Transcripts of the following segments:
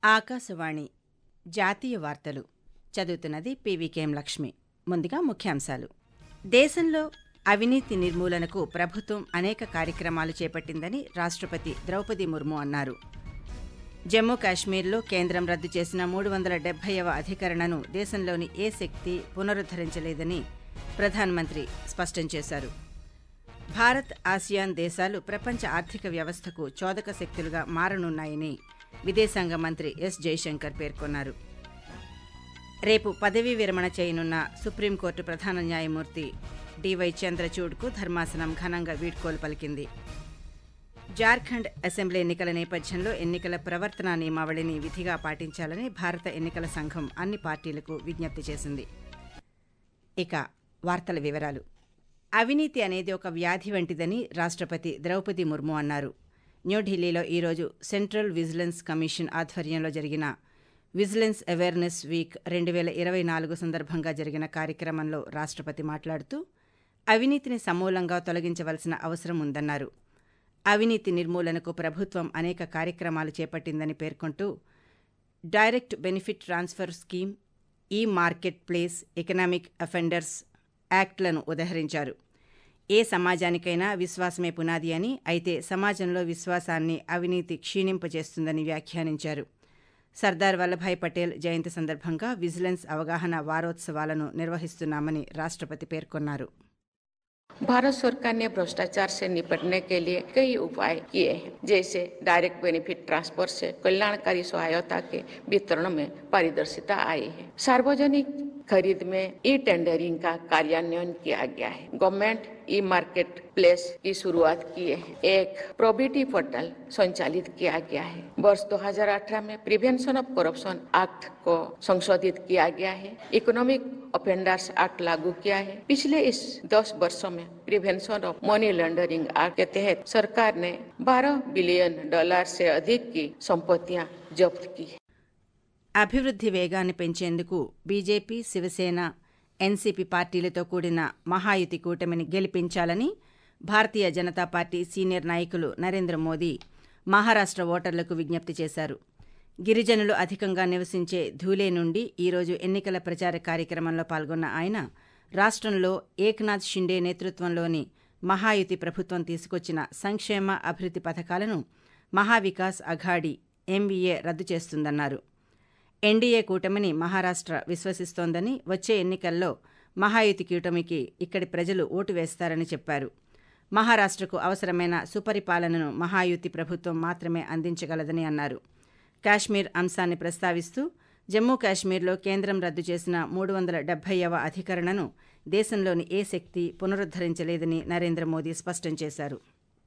ఆకాశవాణి జాతీయ వార్తలు చదువుతున్నది పీవీకేఎం లక్ష్మి ముందుగా ముఖ్యాంశాలు దేశంలో అవినీతి నిర్మూలనకు ప్రభుత్వం అనేక కార్యక్రమాలు చేపట్టిందని రాష్ట్రపతి ద్రౌపది ముర్ము అన్నారు జమ్మూ కాశ్మీర్లో కేంద్రం రద్దు చేసిన మూడు వందల డెబ్బైవ అధికరణను దేశంలోని ఏ శక్తి పునరుద్ధరించలేదని ప్రధానమంత్రి స్పష్టం చేశారు భారత్ ఆసియాన్ దేశాలు ప్రపంచ ఆర్థిక వ్యవస్థకు చోదక శక్తులుగా మారనున్నాయని విదేశాంగ మంత్రి ఎస్ జైశంకర్ పేర్కొన్నారు రేపు పదవీ విరమణ చేయనున్న సుప్రీంకోర్టు ప్రధాన న్యాయమూర్తి డివై చంద్రచూడ్కు ధర్మాసనం ఘనంగా వీడ్కోలు పలికింది జార్ఖండ్ అసెంబ్లీ ఎన్నికల నేపథ్యంలో ఎన్నికల ప్రవర్తనా నియమావళిని విధిగా పాటించాలని భారత ఎన్నికల సంఘం అన్ని పార్టీలకు విజ్ఞప్తి చేసింది ఇక వార్తల వివరాలు అవినీతి అనేది ఒక వ్యాధి వంటిదని రాష్ట్రపతి ద్రౌపది ముర్ము అన్నారు న్యూఢిల్లీలో ఈరోజు సెంట్రల్ విజిలెన్స్ కమిషన్ ఆధ్వర్యంలో జరిగిన విజిలెన్స్ అవేర్నెస్ వీక్ రెండు వేల ఇరవై నాలుగు సందర్భంగా జరిగిన కార్యక్రమంలో రాష్ట్రపతి మాట్లాడుతూ అవినీతిని సమూలంగా తొలగించవలసిన అవసరం ఉందన్నారు అవినీతి నిర్మూలనకు ప్రభుత్వం అనేక కార్యక్రమాలు చేపట్టిందని పేర్కొంటూ డైరెక్ట్ బెనిఫిట్ ట్రాన్స్ఫర్ స్కీమ్ ఈ మార్కెట్ ప్లేస్ ఎకనామిక్ అఫెండర్స్ యాక్ట్లను ఉదహరించారు ఏ సమాజానికైనా విశ్వాసమే పునాది అని అయితే సమాజంలో విశ్వాసాన్ని అవినీతి క్షీణింపజేస్తుందని వ్యాఖ్యానించారు సర్దార్ వల్లభాయ్ పటేల్ జయంతి సందర్భంగా విజిలెన్స్ అవగాహన వారోత్సవాలను నిర్వహిస్తున్నామని రాష్ట్రపతి పేర్కొన్నారు भारत सरकार ने भ्रष्टाचार से निपटने के लिए कई उपाय किए हैं जैसे डायरेक्ट बेनिफिट ट्रांसफर से कल्याणकारी सहायता के वितरण में पारदर्शिता आई है सार्वजनिक खरीद में ई टेंडरिंग का कार्यान्वयन किया गया है गवर्नमेंट ई मार्केट प्लेस की शुरुआत की है एक प्रोबिटी पोर्टल संचालित किया गया है वर्ष 2018 में प्रिवेंशन ऑफ करप्शन एक्ट को संशोधित किया गया है इकोनॉमिक ऑफेंडर्स एक्ट लागू किया है पिछले इस 10 वर्षों में prevention of money laundering act के तहत सरकार ने 12 बिलियन डॉलर से अधिक की संपत्तियां जब्त की है అభివృద్ధి వేగాన్ని పెంచేందుకు బీజేపీ శివసేన ఎన్సీపీ పార్టీలతో కూడిన మహాయుతి కూటమిని గెలిపించాలని భారతీయ జనతా పార్టీ సీనియర్ నాయకులు నరేంద్ర మోదీ మహారాష్ట్ర ఓటర్లకు విజ్ఞప్తి చేశారు గిరిజనులు అధికంగా నివసించే ధూలే నుండి ఈరోజు ఎన్నికల ప్రచార కార్యక్రమంలో పాల్గొన్న ఆయన రాష్ట్రంలో ఏక్నాథ్ షిండే నేతృత్వంలోని మహాయుతి ప్రభుత్వం తీసుకొచ్చిన సంక్షేమ అభివృద్ధి పథకాలను మహావికాస్ అఘాడీ ఎంవీఏ రద్దు చేస్తుందన్నారు ఎన్డీఏ కూటమిని మహారాష్ట్ర విశ్వసిస్తోందని వచ్చే ఎన్నికల్లో మహాయుతి కూటమికి ఇక్కడి ప్రజలు ఓటు వేస్తారని చెప్పారు మహారాష్ట్రకు అవసరమైన సుపరిపాలనను మహాయుతి ప్రభుత్వం మాత్రమే అందించగలదని అన్నారు కాశ్మీర్ అంశాన్ని ప్రస్తావిస్తూ జమ్మూ కాశ్మీర్లో కేంద్రం రద్దు చేసిన మూడు వందల డెబ్బైవ అధికరణను దేశంలోని ఏ శక్తి పునరుద్ధరించలేదని నరేంద్ర మోదీ స్పష్టం చేశారు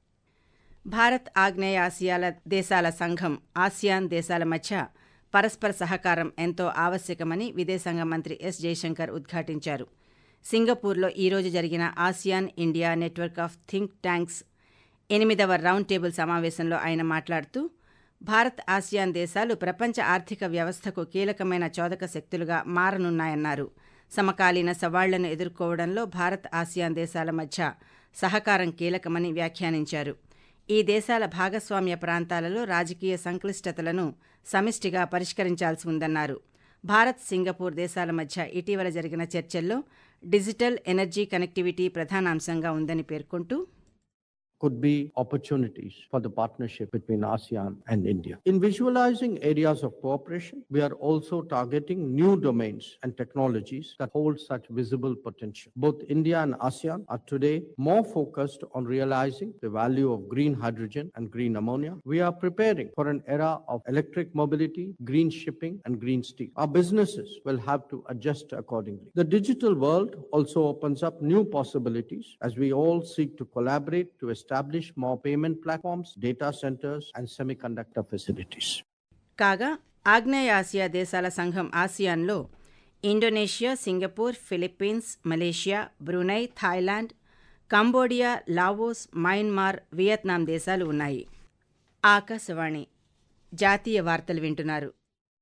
భారత్ ఆగ్నేయ ఆసియాల దేశాల సంఘం ఆసియాన్ దేశాల మధ్య పరస్పర సహకారం ఎంతో ఆవశ్యకమని విదేశాంగ మంత్రి ఎస్ జైశంకర్ ఉద్ఘాటించారు సింగపూర్లో ఈరోజు జరిగిన ASEAN India network of think tanks ఎనిమిదవ రౌండ్ టేబుల్ సమావేశంలో ఆయన మాట్లాడుతూ భారత్ ఆసియాన్ దేశాలు ప్రపంచ ఆర్థిక వ్యవస్థకు కీలకమైన చోదక శక్తులుగా మారనున్నాయన్నారు సమకాలీన సవాళ్లను ఎదుర్కోవడంలో భారత్ ఆసియాన్ దేశాల మధ్య సహకారం కీలకమని వ్యాఖ్యానించారు ఈ దేశాల భాగస్వామ్య ప్రాంతాలలో రాజకీయ సంక్లిష్టతలను సమిష్టిగా పరిష్కరించాల్సి ఉందన్నారు భారత్ సింగపూర్ దేశాల మధ్య ఇటీవల జరిగిన చర్చల్లో డిజిటల్ ఎనర్జీ కనెక్టివిటీ ప్రధానాంశంగా ఉందని పేర్కొంటూ could be opportunities for the partnership between ASEAN and India. In visualizing areas of cooperation, we are also targeting new domains and technologies that hold such visible potential. Both India and ASEAN are today more focused on realizing the value of green hydrogen and green ammonia. We are preparing for an era of electric mobility, green shipping, and green steel. Our businesses will have to adjust accordingly. The digital world also opens up new possibilities as we all seek to collaborate to establish establish more payment platforms, data centers, and semiconductor facilities. కాగా ఆగ్నేయ Asia దేశాల సంఘం ఆసియాన్లో Indonesia Singapore Philippines Malaysia Brunei Thailand Cambodia Laos Myanmar Vietnam దేశాలు ఉన్నాయి ఆకాశవాణి జాతీయ వార్తలు వింటున్నారు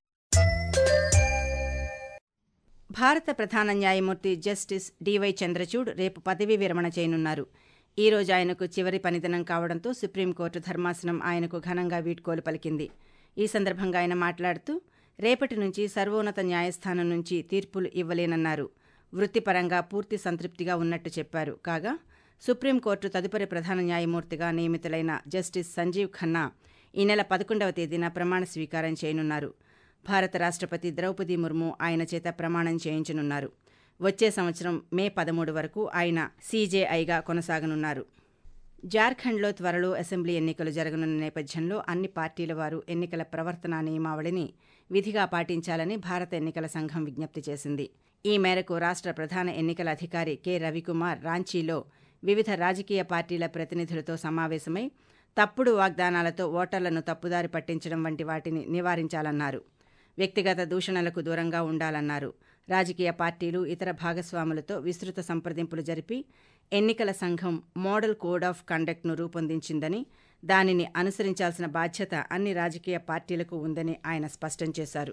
భారత ప్రధాన న్యాయమూర్తి జస్టిస్ డివై చంద్రచూడ్ రేపు పదవీ విరమణ చేయనున్నారు ఈ రోజు ఆయనకు చివరి పనిదినం కావడంతో సుప్రీంకోర్టు ధర్మాసనం ఆయనకు ఘనంగా వీడ్కోలు పలికింది ఈ సందర్భంగా ఆయన మాట్లాడుతూ రేపటి నుంచి సర్వోన్నత న్యాయస్థానం నుంచి తీర్పులు ఇవ్వలేనన్నారు వృత్తిపరంగా పూర్తి సంతృప్తిగా ఉన్నట్టు చెప్పారు కాగా సుప్రీంకోర్టు తదుపరి ప్రధాన న్యాయమూర్తిగా నియమితులైన జస్టిస్ సంజీవ్ ఖన్నా ఈ నెల పదకొండవ తేదీన ప్రమాణ స్వీకారం చేయనున్నారు భారత రాష్ట్రపతి ద్రౌపది ముర్ము ఆయన చేత ప్రమాణం చేయించనున్నారు వచ్చే సంవత్సరం మే పదమూడు వరకు ఆయన సీజేఐగా కొనసాగనున్నారు జార్ఖండ్లో త్వరలో అసెంబ్లీ ఎన్నికలు జరగనున్న నేపథ్యంలో అన్ని పార్టీల వారు ఎన్నికల ప్రవర్తనా నియమావళిని విధిగా పాటించాలని భారత ఎన్నికల సంఘం విజ్ఞప్తి చేసింది ఈ మేరకు రాష్ట్ర ప్రధాన ఎన్నికల అధికారి కె రవికుమార్ రాంచీలో వివిధ రాజకీయ పార్టీల ప్రతినిధులతో సమావేశమై తప్పుడు వాగ్దానాలతో ఓటర్లను తప్పుదారి పట్టించడం వంటి వాటిని నివారించాలన్నారు వ్యక్తిగత దూషణలకు దూరంగా ఉండాలన్నారు రాజకీయ పార్టీలు ఇతర భాగస్వాములతో విస్తృత సంప్రదింపులు జరిపి ఎన్నికల సంఘం మోడల్ కోడ్ ఆఫ్ కండక్ట్ను రూపొందించిందని దానిని అనుసరించాల్సిన బాధ్యత అన్ని రాజకీయ పార్టీలకు ఉందని ఆయన స్పష్టం చేశారు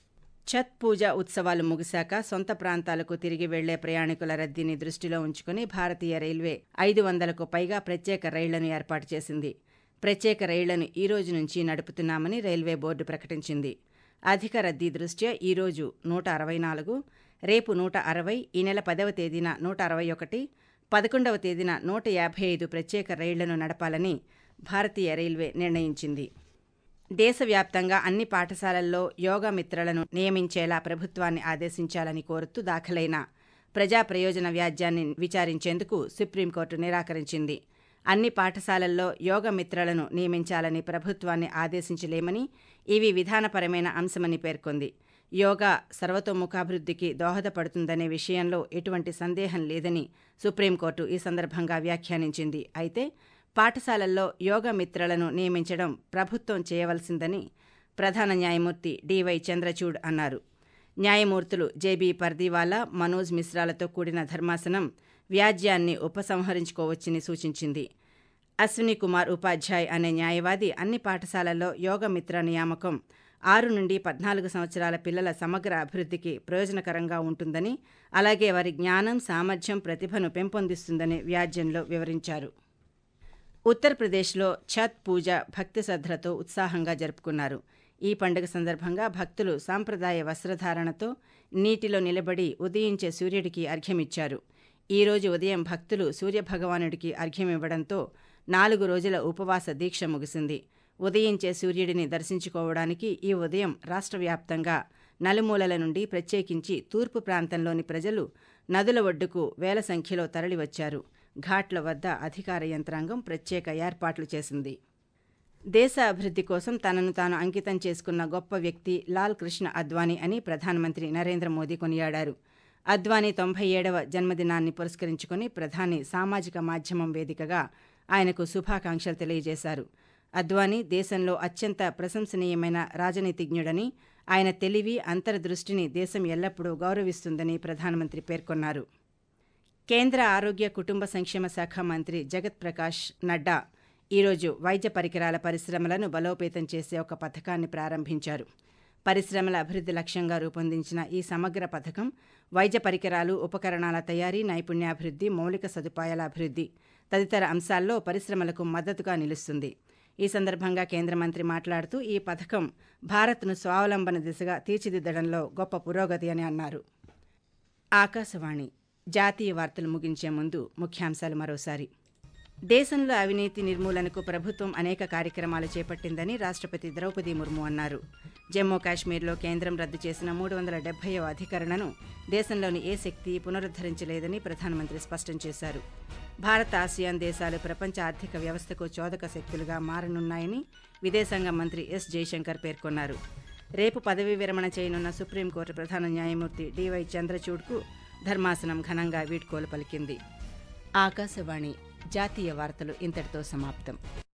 ఛత్ పూజ ఉత్సవాలు ముగిశాక సొంత ప్రాంతాలకు తిరిగి వెళ్లే ప్రయాణికుల రద్దీని దృష్టిలో ఉంచుకుని భారతీయ రైల్వే ఐదు వందలకు పైగా ప్రత్యేక రైళ్లను ఏర్పాటు చేసింది ప్రత్యేక రైళ్లను ఈ రోజు నుంచి నడుపుతున్నామని రైల్వే బోర్డు ప్రకటించింది అధిక రద్దీ దృష్ట్యా ఈరోజు నూట అరవై నాలుగు రేపు నూట అరవై ఈ నెల పదవ తేదీన నూట అరవై ఒకటి పదకొండవ తేదీన నూట యాభై ఐదు ప్రత్యేక రైళ్లను నడపాలని భారతీయ రైల్వే నిర్ణయించింది దేశవ్యాప్తంగా అన్ని పాఠశాలల్లో యోగా మిత్రలను నియమించేలా ప్రభుత్వాన్ని ఆదేశించాలని కోరుతూ దాఖలైన ప్రజా ప్రయోజన వ్యాజ్యాన్ని విచారించేందుకు సుప్రీంకోర్టు నిరాకరించింది అన్ని పాఠశాలల్లో యోగ మిత్రలను నియమించాలని ప్రభుత్వాన్ని ఆదేశించలేమని ఇవి విధానపరమైన అంశమని పేర్కొంది యోగా సర్వతోముఖాభివృద్ధికి దోహదపడుతుందనే విషయంలో ఎటువంటి సందేహం లేదని సుప్రీంకోర్టు ఈ సందర్భంగా వ్యాఖ్యానించింది అయితే పాఠశాలల్లో యోగ మిత్రలను నియమించడం ప్రభుత్వం చేయవలసిందని ప్రధాన న్యాయమూర్తి డివై చంద్రచూడ్ అన్నారు న్యాయమూర్తులు జేబీ పర్దీవాలా మనోజ్ మిశ్రాలతో కూడిన ధర్మాసనం వ్యాజ్యాన్ని ఉపసంహరించుకోవచ్చని సూచించింది అశ్విని కుమార్ ఉపాధ్యాయ్ అనే న్యాయవాది అన్ని పాఠశాలల్లో యోగ మిత్ర నియామకం ఆరు నుండి పద్నాలుగు సంవత్సరాల పిల్లల సమగ్ర అభివృద్ధికి ప్రయోజనకరంగా ఉంటుందని అలాగే వారి జ్ఞానం సామర్థ్యం ప్రతిభను పెంపొందిస్తుందని వ్యాజ్యంలో వివరించారు ఉత్తరప్రదేశ్లో ఛత్ పూజ భక్తి శ్రద్ధలతో ఉత్సాహంగా జరుపుకున్నారు ఈ పండుగ సందర్భంగా భక్తులు సాంప్రదాయ వస్త్రధారణతో నీటిలో నిలబడి ఉదయించే సూర్యుడికి అర్ఘ్యమిచ్చారు ఈ రోజు ఉదయం భక్తులు సూర్యభగవానుడికి అర్ఘ్యమివ్వడంతో నాలుగు రోజుల ఉపవాస దీక్ష ముగిసింది ఉదయించే సూర్యుడిని దర్శించుకోవడానికి ఈ ఉదయం రాష్ట్ర వ్యాప్తంగా నలుమూలల నుండి ప్రత్యేకించి తూర్పు ప్రాంతంలోని ప్రజలు నదుల ఒడ్డుకు వేల సంఖ్యలో తరలివచ్చారు ఘాట్ల వద్ద అధికార యంత్రాంగం ప్రత్యేక ఏర్పాట్లు చేసింది దేశ అభివృద్ధి కోసం తనను తాను అంకితం చేసుకున్న గొప్ప వ్యక్తి లాల్ కృష్ణ అద్వానీ అని ప్రధానమంత్రి నరేంద్ర మోదీ కొనియాడారు అద్వానీ తొంభై ఏడవ జన్మదినాన్ని పురస్కరించుకుని ప్రధాని సామాజిక మాధ్యమం వేదికగా ఆయనకు శుభాకాంక్షలు తెలియజేశారు అద్వానీ దేశంలో అత్యంత ప్రశంసనీయమైన రాజనీతిజ్ఞుడని ఆయన తెలివి అంతర్దృష్టిని దేశం ఎల్లప్పుడూ గౌరవిస్తుందని ప్రధానమంత్రి పేర్కొన్నారు కేంద్ర ఆరోగ్య కుటుంబ సంక్షేమ శాఖ మంత్రి జగత్ ప్రకాష్ నడ్డా ఈరోజు వైద్య పరికరాల పరిశ్రమలను బలోపేతం చేసే ఒక పథకాన్ని ప్రారంభించారు పరిశ్రమల అభివృద్ధి లక్ష్యంగా రూపొందించిన ఈ సమగ్ర పథకం వైద్య పరికరాలు ఉపకరణాల తయారీ నైపుణ్యాభివృద్ధి మౌలిక సదుపాయాల అభివృద్ధి తదితర అంశాల్లో పరిశ్రమలకు మద్దతుగా నిలుస్తుంది ఈ సందర్భంగా కేంద్ర మంత్రి మాట్లాడుతూ ఈ పథకం భారత్ను స్వావలంబన దిశగా తీర్చిదిద్దడంలో గొప్ప పురోగతి అని అన్నారు ఆకాశవాణి జాతీయ వార్తలు ముగించే ముందు ముఖ్యాంశాలు మరోసారి దేశంలో అవినీతి నిర్మూలనకు ప్రభుత్వం అనేక కార్యక్రమాలు చేపట్టిందని రాష్ట్రపతి ద్రౌపది ముర్ము అన్నారు జమ్మూ కాశ్మీర్లో కేంద్రం రద్దు చేసిన మూడు వందల డెబ్బైవ అధికరణను దేశంలోని ఏ శక్తి పునరుద్ధరించలేదని ప్రధానమంత్రి స్పష్టం చేశారు భారత్ ఆసియాన్ దేశాలు ప్రపంచ ఆర్థిక వ్యవస్థకు చోదక శక్తులుగా మారనున్నాయని విదేశాంగ మంత్రి ఎస్ జైశంకర్ పేర్కొన్నారు రేపు పదవీ విరమణ చేయనున్న సుప్రీంకోర్టు ప్రధాన న్యాయమూర్తి డివై చంద్రచూడ్కు ధర్మాసనం ఘనంగా వీడ్కోలు పలికింది ఆకాశవాణి జాతీయ వార్తలు ఇంతటితో సమాప్తం